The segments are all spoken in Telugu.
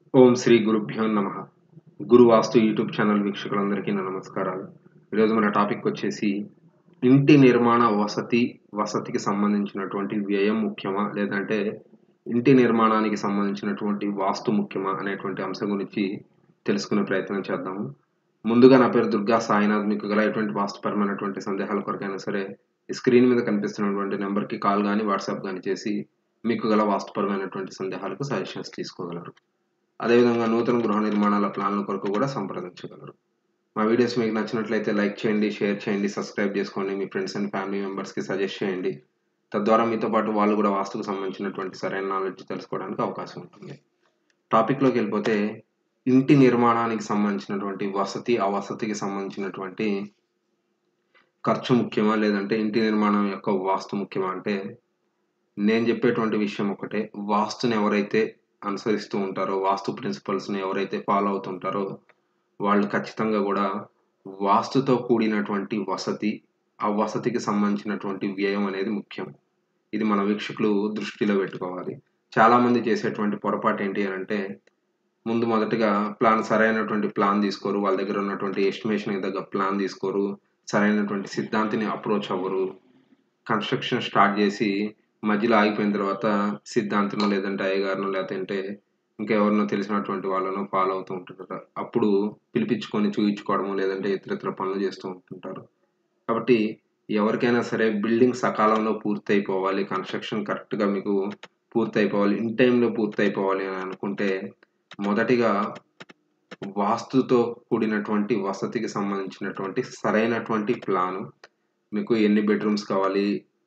ఓం శ్రీ గురుభ్యో నమ గురు వాస్తు యూట్యూబ్ ఛానల్ వీక్షకులందరికీ నా నమస్కారాలు ఈరోజు మన టాపిక్ వచ్చేసి ఇంటి నిర్మాణ వసతి వసతికి సంబంధించినటువంటి వ్యయం ముఖ్యమా లేదంటే ఇంటి నిర్మాణానికి సంబంధించినటువంటి వాస్తు ముఖ్యమా అనేటువంటి అంశం గురించి తెలుసుకునే ప్రయత్నం చేద్దాము ముందుగా నా పేరు దుర్గా సాయినాథ్ మీకు గల ఎటువంటి వాస్తుపరమైనటువంటి సందేహాల కొరకైనా సరే ఈ స్క్రీన్ మీద కనిపిస్తున్నటువంటి నెంబర్కి కాల్ కానీ వాట్సాప్ కానీ చేసి మీకు గల వాస్తుపరమైనటువంటి సందేహాలకు సజెషన్స్ తీసుకోగలరు అదేవిధంగా నూతన గృహ నిర్మాణాల ప్లాన్ల కొరకు కూడా సంప్రదించగలరు మా వీడియోస్ మీకు నచ్చినట్లయితే లైక్ చేయండి షేర్ చేయండి సబ్స్క్రైబ్ చేసుకోండి మీ ఫ్రెండ్స్ అండ్ ఫ్యామిలీ మెంబర్స్కి సజెస్ట్ చేయండి తద్వారా మీతో పాటు వాళ్ళు కూడా వాస్తుకు సంబంధించినటువంటి సరైన నాలెడ్జ్ తెలుసుకోవడానికి అవకాశం ఉంటుంది టాపిక్లోకి వెళ్ళిపోతే ఇంటి నిర్మాణానికి సంబంధించినటువంటి వసతి ఆ వసతికి సంబంధించినటువంటి ఖర్చు ముఖ్యమా లేదంటే ఇంటి నిర్మాణం యొక్క వాస్తు ముఖ్యమా అంటే నేను చెప్పేటువంటి విషయం ఒకటే వాస్తుని ఎవరైతే అనుసరిస్తూ ఉంటారో వాస్తు ప్రిన్సిపల్స్ని ఎవరైతే ఫాలో అవుతుంటారో వాళ్ళు ఖచ్చితంగా కూడా వాస్తుతో కూడినటువంటి వసతి ఆ వసతికి సంబంధించినటువంటి వ్యయం అనేది ముఖ్యం ఇది మన వీక్షకులు దృష్టిలో పెట్టుకోవాలి చాలామంది చేసేటువంటి పొరపాటు ఏంటి అని అంటే ముందు మొదటగా ప్లాన్ సరైనటువంటి ప్లాన్ తీసుకోరు వాళ్ళ దగ్గర ఉన్నటువంటి ఎస్టిమేషన్కి తగ్గ ప్లాన్ తీసుకోరు సరైనటువంటి సిద్ధాంతిని అప్రోచ్ అవ్వరు కన్స్ట్రక్షన్ స్టార్ట్ చేసి మధ్యలో ఆగిపోయిన తర్వాత సిద్ధాంతనో లేదంటే అయ్యగారినో లేదంటే ఇంకెవరినో తెలిసినటువంటి వాళ్ళనో ఫాలో అవుతూ ఉంటుంటారు అప్పుడు పిలిపించుకొని చూయించుకోవడము లేదంటే ఇతరితర పనులు చేస్తూ ఉంటుంటారు కాబట్టి ఎవరికైనా సరే బిల్డింగ్ సకాలంలో పూర్తి అయిపోవాలి కన్స్ట్రక్షన్ కరెక్ట్గా మీకు పూర్తి అయిపోవాలి ఇన్ టైంలో పూర్తి అయిపోవాలి అని అనుకుంటే మొదటిగా వాస్తుతో కూడినటువంటి వసతికి సంబంధించినటువంటి సరైనటువంటి ప్లాను మీకు ఎన్ని బెడ్రూమ్స్ కావాలి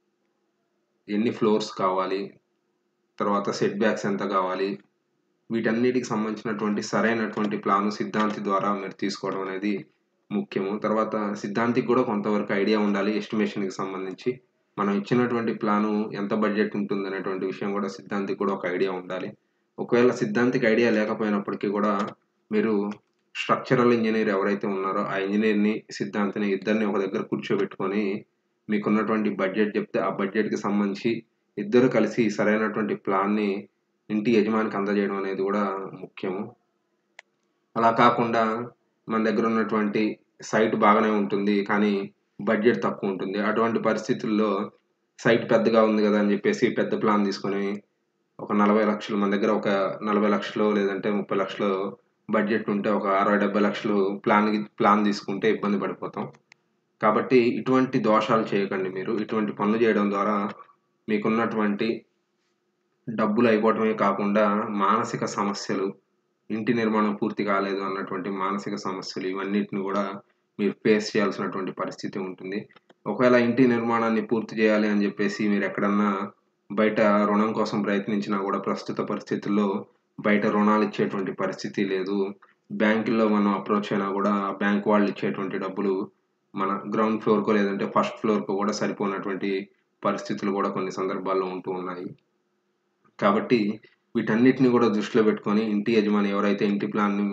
ఎన్ని ఫ్లోర్స్ కావాలి తర్వాత సెట్ బ్యాక్స్ ఎంత కావాలి వీటన్నిటికి సంబంధించినటువంటి సరైనటువంటి ప్లాను సిద్ధాంతి ద్వారా మీరు తీసుకోవడం అనేది ముఖ్యము తర్వాత సిద్ధాంతికి కూడా కొంతవరకు ఐడియా ఉండాలి ఎస్టిమేషన్కి సంబంధించి మనం ఇచ్చినటువంటి ప్లాను ఎంత బడ్జెట్ ఉంటుంది అనేటువంటి విషయం కూడా సిద్ధాంతికి కూడా ఒక ఐడియా ఉండాలి ఒకవేళ సిద్ధాంతికి ఐడియా లేకపోయినప్పటికీ కూడా మీరు స్ట్రక్చరల్ ఇంజనీర్ ఎవరైతే ఉన్నారో ఆ ఇంజనీర్ని సిద్ధాంతిని ఇద్దరిని ఒక దగ్గర కూర్చోబెట్టుకొని మీకున్నటువంటి బడ్జెట్ చెప్తే ఆ బడ్జెట్కి సంబంధించి ఇద్దరు కలిసి సరైనటువంటి ప్లాన్ని ఇంటి యజమానికి అందజేయడం అనేది కూడా ముఖ్యము అలా కాకుండా మన దగ్గర ఉన్నటువంటి సైట్ బాగానే ఉంటుంది కానీ బడ్జెట్ తక్కువ ఉంటుంది అటువంటి పరిస్థితుల్లో సైట్ పెద్దగా ఉంది కదా అని చెప్పేసి పెద్ద ప్లాన్ తీసుకొని ఒక నలభై లక్షలు మన దగ్గర ఒక నలభై లక్షలు లేదంటే ముప్పై లక్షలు బడ్జెట్ ఉంటే ఒక అరవై డెబ్బై లక్షలు ప్లాన్ ప్లాన్ తీసుకుంటే ఇబ్బంది పడిపోతాం కాబట్టి ఇటువంటి దోషాలు చేయకండి మీరు ఇటువంటి పనులు చేయడం ద్వారా మీకున్నటువంటి డబ్బులు అయిపోవటమే కాకుండా మానసిక సమస్యలు ఇంటి నిర్మాణం పూర్తి కాలేదు అన్నటువంటి మానసిక సమస్యలు ఇవన్నిటిని కూడా మీరు ఫేస్ చేయాల్సినటువంటి పరిస్థితి ఉంటుంది ఒకవేళ ఇంటి నిర్మాణాన్ని పూర్తి చేయాలి అని చెప్పేసి మీరు ఎక్కడన్నా బయట రుణం కోసం ప్రయత్నించినా కూడా ప్రస్తుత పరిస్థితుల్లో బయట రుణాలు ఇచ్చేటువంటి పరిస్థితి లేదు బ్యాంకుల్లో మనం అప్రోచ్ అయినా కూడా బ్యాంక్ వాళ్ళు ఇచ్చేటువంటి డబ్బులు మన గ్రౌండ్ ఫ్లోర్కో లేదంటే ఫస్ట్ ఫ్లోర్కో కూడా సరిపోయినటువంటి పరిస్థితులు కూడా కొన్ని సందర్భాల్లో ఉంటూ ఉన్నాయి కాబట్టి వీటన్నిటిని కూడా దృష్టిలో పెట్టుకొని ఇంటి యజమాని ఎవరైతే ఇంటి ప్లాన్ని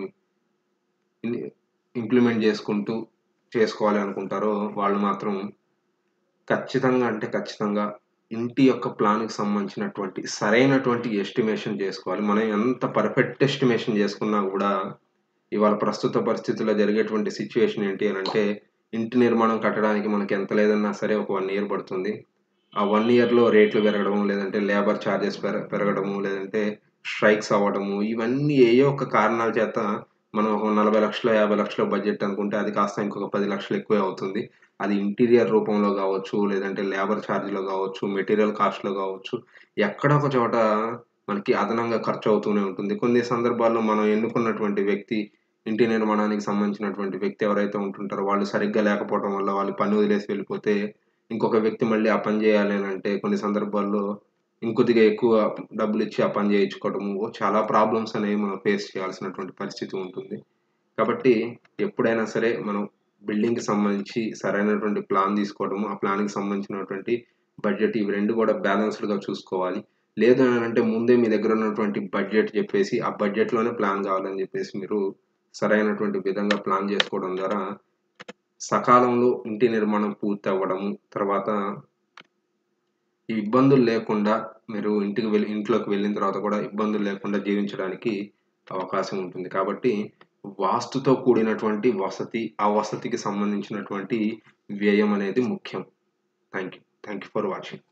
ఇంప్లిమెంట్ చేసుకుంటూ చేసుకోవాలి అనుకుంటారో వాళ్ళు మాత్రం ఖచ్చితంగా అంటే ఖచ్చితంగా ఇంటి యొక్క ప్లాన్కి సంబంధించినటువంటి సరైనటువంటి ఎస్టిమేషన్ చేసుకోవాలి మనం ఎంత పర్ఫెక్ట్ ఎస్టిమేషన్ చేసుకున్నా కూడా ఇవాళ ప్రస్తుత పరిస్థితుల్లో జరిగేటువంటి సిచ్యువేషన్ ఏంటి అని అంటే ఇంటి నిర్మాణం కట్టడానికి మనకి ఎంత లేదన్నా సరే ఒక వన్ ఇయర్ పడుతుంది ఆ వన్ ఇయర్లో రేట్లు పెరగడము లేదంటే లేబర్ ఛార్జెస్ పెర పెరగడము లేదంటే స్ట్రైక్స్ అవ్వడము ఇవన్నీ ఏ ఒక కారణాల చేత మనం ఒక నలభై లక్షలు యాభై లక్షల బడ్జెట్ అనుకుంటే అది కాస్త ఇంకొక పది లక్షలు ఎక్కువే అవుతుంది అది ఇంటీరియర్ రూపంలో కావచ్చు లేదంటే లేబర్ ఛార్జ్లో కావచ్చు మెటీరియల్ కాస్ట్లో కావచ్చు ఎక్కడ ఒక చోట మనకి అదనంగా ఖర్చు అవుతూనే ఉంటుంది కొన్ని సందర్భాల్లో మనం ఎన్నుకున్నటువంటి వ్యక్తి ఇంటి నిర్మాణానికి సంబంధించినటువంటి వ్యక్తి ఎవరైతే ఉంటుంటారో వాళ్ళు సరిగ్గా లేకపోవడం వల్ల వాళ్ళు పని వదిలేసి వెళ్ళిపోతే ఇంకొక వ్యక్తి మళ్ళీ ఆ పని చేయాలి అని అంటే కొన్ని సందర్భాల్లో ఇంకొద్దిగా ఎక్కువ డబ్బులు ఇచ్చి ఆ పని చేయించుకోవడము చాలా ప్రాబ్లమ్స్ అనేవి మనం ఫేస్ చేయాల్సినటువంటి పరిస్థితి ఉంటుంది కాబట్టి ఎప్పుడైనా సరే మనం బిల్డింగ్కి సంబంధించి సరైనటువంటి ప్లాన్ తీసుకోవడము ఆ ప్లాన్కి సంబంధించినటువంటి బడ్జెట్ ఇవి రెండు కూడా బ్యాలెన్స్డ్గా చూసుకోవాలి లేదు అని అంటే ముందే మీ దగ్గర ఉన్నటువంటి బడ్జెట్ చెప్పేసి ఆ బడ్జెట్లోనే ప్లాన్ కావాలని చెప్పేసి మీరు సరైనటువంటి విధంగా ప్లాన్ చేసుకోవడం ద్వారా సకాలంలో ఇంటి నిర్మాణం పూర్తి అవ్వడము తర్వాత ఈ ఇబ్బందులు లేకుండా మీరు ఇంటికి వెళ్ళి ఇంట్లోకి వెళ్ళిన తర్వాత కూడా ఇబ్బందులు లేకుండా జీవించడానికి అవకాశం ఉంటుంది కాబట్టి వాస్తుతో కూడినటువంటి వసతి ఆ వసతికి సంబంధించినటువంటి వ్యయం అనేది ముఖ్యం thank you thank you for watching